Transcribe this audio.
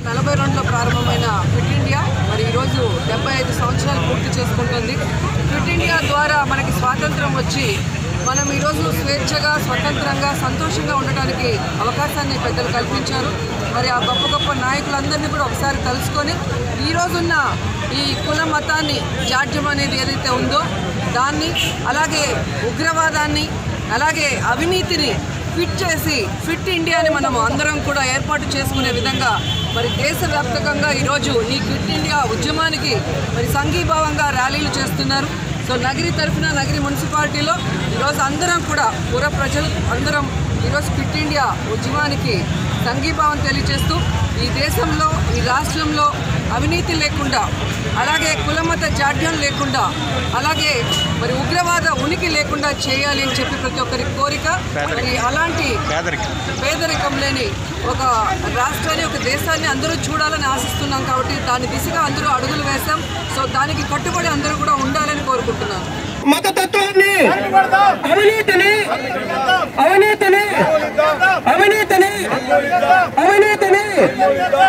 నలభై రెండులో ప్రారంభమైన క్విట్ ఇండియా మరి ఈరోజు డెబ్బై ఐదు సంవత్సరాలు పూర్తి చేసుకుంటుంది క్విట్ ఇండియా ద్వారా మనకి స్వాతంత్రం వచ్చి మనం ఈరోజు స్వేచ్ఛగా స్వతంత్రంగా సంతోషంగా ఉండటానికి అవకాశాన్ని పెద్దలు కల్పించారు మరి ఆ గొప్ప గొప్ప నాయకులందరినీ కూడా ఒకసారి కలుసుకొని ఈ రోజున్న ఈ కుల మతాన్ని జాడ్యం అనేది ఏదైతే ఉందో దాన్ని అలాగే ఉగ్రవాదాన్ని అలాగే అవినీతిని ఫిట్ చేసి ఫిట్ ఇండియాని మనం అందరం కూడా ఏర్పాటు చేసుకునే విధంగా మరి దేశవ్యాప్తంగా ఈరోజు ఈ క్విట్ ఇండియా ఉద్యమానికి మరి సంఘీభావంగా ర్యాలీలు చేస్తున్నారు సో నగిరి తరఫున నగిరి మున్సిపాలిటీలో ఈరోజు అందరం కూడా పుర ప్రజలు అందరం ఈరోజు క్విట్ ఇండియా ఉద్యమానికి సంఘీభావం తెలియజేస్తూ ఈ దేశంలో ఈ రాష్ట్రంలో అవినీతి లేకుండా అలాగే కులమత జాడ్యం లేకుండా అలాగే మరి ఉగ్రవాద ఉనికి లేకుండా చేయాలి అని చెప్పి ప్రతి ఒక్కరి కోరిక మరి అలాంటి పేదరికం లేని ఒక రాష్ట్రాన్ని ఒక దేశాన్ని అందరూ చూడాలని ఆశిస్తున్నాం కాబట్టి దాని దిశగా అందరూ అడుగులు వేశాం సో దానికి కట్టుబడి అందరూ కూడా ఉండాలని కోరుకుంటున్నాను మతతత్వాన్ని అవినీతిని అవినీతిని అవినీతిని అవినీతిని